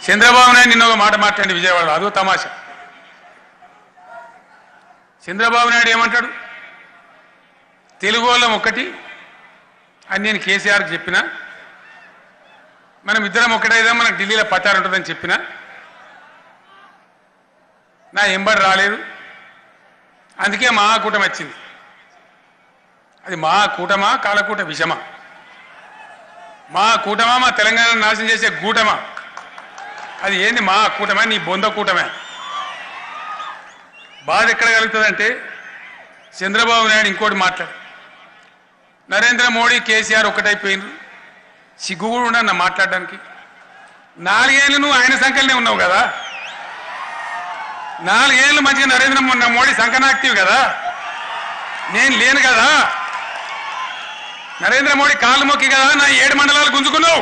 చంద్రబాబు నాయుడు నిన్న ఒక మాట మాట్లాడి విజయవాడలో అదో తమాషా చంద్రబాబు నాయుడు ఏమంటాడు తెలుగు వాళ్ళం ఒకటి అని నేను కేసీఆర్కి చెప్పిన మనం ఇద్దరం ఒకటైదా మనకు ఢిల్లీలో పట్టారు ఉంటుందని చెప్పిన నా ఎంబడి రాలేదు అందుకే మా కూటమి వచ్చింది అది మా కూటమా కాలకూట విషమా మా కూటమా మా తెలంగాణ నాశనం చేసే కూటమా అది ఏంది మా కూటమే నీ బొంద కూటమే బాధ ఎక్కడ కలుగుతుందంటే చంద్రబాబు నాయుడు ఇంకోటి మాట్లాడు నరేంద్ర మోడీ కేసీఆర్ ఒకటైపోయినారు సిగ్గు కూడా ఉండన్న మాట్లాడడానికి నాలుగేళ్ళు నువ్వు ఆయన సంఖ్యలోనే ఉన్నావు కదా నాలుగేళ్ళు మంచిగా నరేంద్ర మో- మోడీ సంకనాక్తివి కదా నేను లేను కదా నరేంద్ర మోడీ కాళ్ళు మొక్కి కదా నా ఏడు మండలాలు గుంజుకున్నావు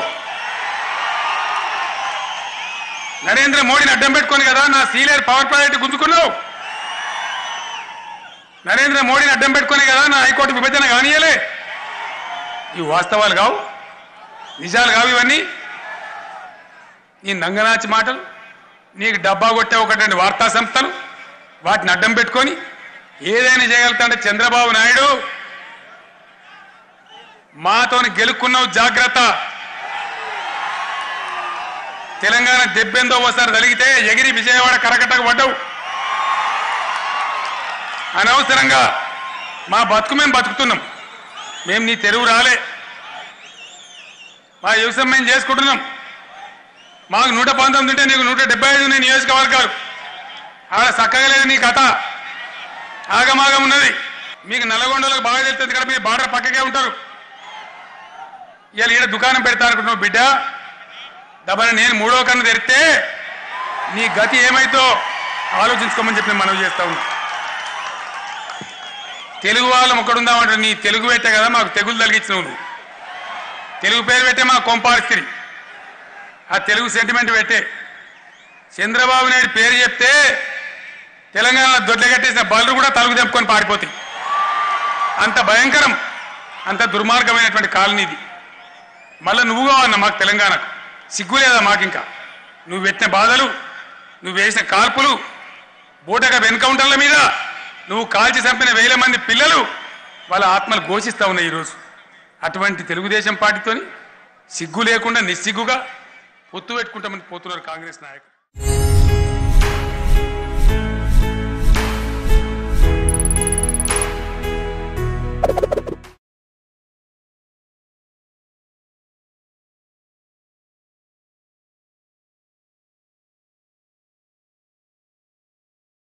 నరేంద్ర మోడీని అడ్డం పెట్టుకొని కదా నా సీనియర్ పవర్ ప్రాజెక్ట్ గుంజుకున్నావు నరేంద్ర మోడీని అడ్డం పెట్టుకొని కదా నా హైకోర్టు విభజన కానీయలే ఇవి వాస్తవాలు కావు నిజాలు కావు ఇవన్నీ నీ నంగనాచి మాటలు నీకు డబ్బా కొట్టే ఒకటి వార్తా సంస్థలు వాటిని అడ్డం పెట్టుకొని ఏదైనా చేయగలుగుతాడంటే చంద్రబాబు నాయుడు మాతోని గెలుక్కున్నావు జాగ్రత్త తెలంగాణ దెబ్బెందో ఒకసారి తలిగితే ఎగిరి విజయవాడ కరకట్టకు పడ్డావు అనవసరంగా మా బతుకు మేము బతుకుతున్నాం మేము నీ తెరువు రాలే మా వ్యవసాయం మేము చేసుకుంటున్నాం మాకు నూట పంతొమ్మిది ఉంటే నీకు నూట డెబ్బై ఐదు ఉన్నాయి నియోజకవర్గాలు ఆడ చక్కగా లేదు నీ కథ ఆగమాగం ఉన్నది మీకు నల్లగొండలకు బాగా తెలుస్తుంది కదా మీరు బార్డర్ పక్కకే ఉంటారు ఇవాళ ఈడ దుకాణం పెడతా అనుకుంటున్నావు బిడ్డ దబన నేను మూడో కన్ను తెరిస్తే నీ గతి ఏమైతో ఆలోచించుకోమని చెప్పి నేను మనవి చేస్తా ఉన్నా తెలుగు వాళ్ళం ఒక్కడుందామంటే నీ తెలుగు పెట్టే కదా మాకు తెగులు తలిగించినవు నువ్వు తెలుగు పేరు పెట్టే మా కొంపారిస్త్రి ఆ తెలుగు సెంటిమెంట్ పెట్టే చంద్రబాబు నాయుడు పేరు చెప్తే తెలంగాణలో దొడ్ల కట్టేసిన బలు కూడా తలుగు తెంపుకొని పారిపోతాయి అంత భయంకరం అంత దుర్మార్గమైనటువంటి కాలనీ ఇది మళ్ళీ నువ్వు కావన్న మాకు తెలంగాణకు సిగ్గు లేదా మాకింకా నువ్వు పెట్టిన బాధలు నువ్వు వేసిన కాల్పులు బూటక ఎన్కౌంటర్ల మీద నువ్వు కాల్చి చంపిన వేల మంది పిల్లలు వాళ్ళ ఆత్మలు ఘోషిస్తా ఉన్నాయి ఈరోజు అటువంటి తెలుగుదేశం పార్టీతోని సిగ్గు లేకుండా నిస్సిగ్గుగా పొత్తు పెట్టుకుంటామని పోతున్నారు కాంగ్రెస్ నాయకులు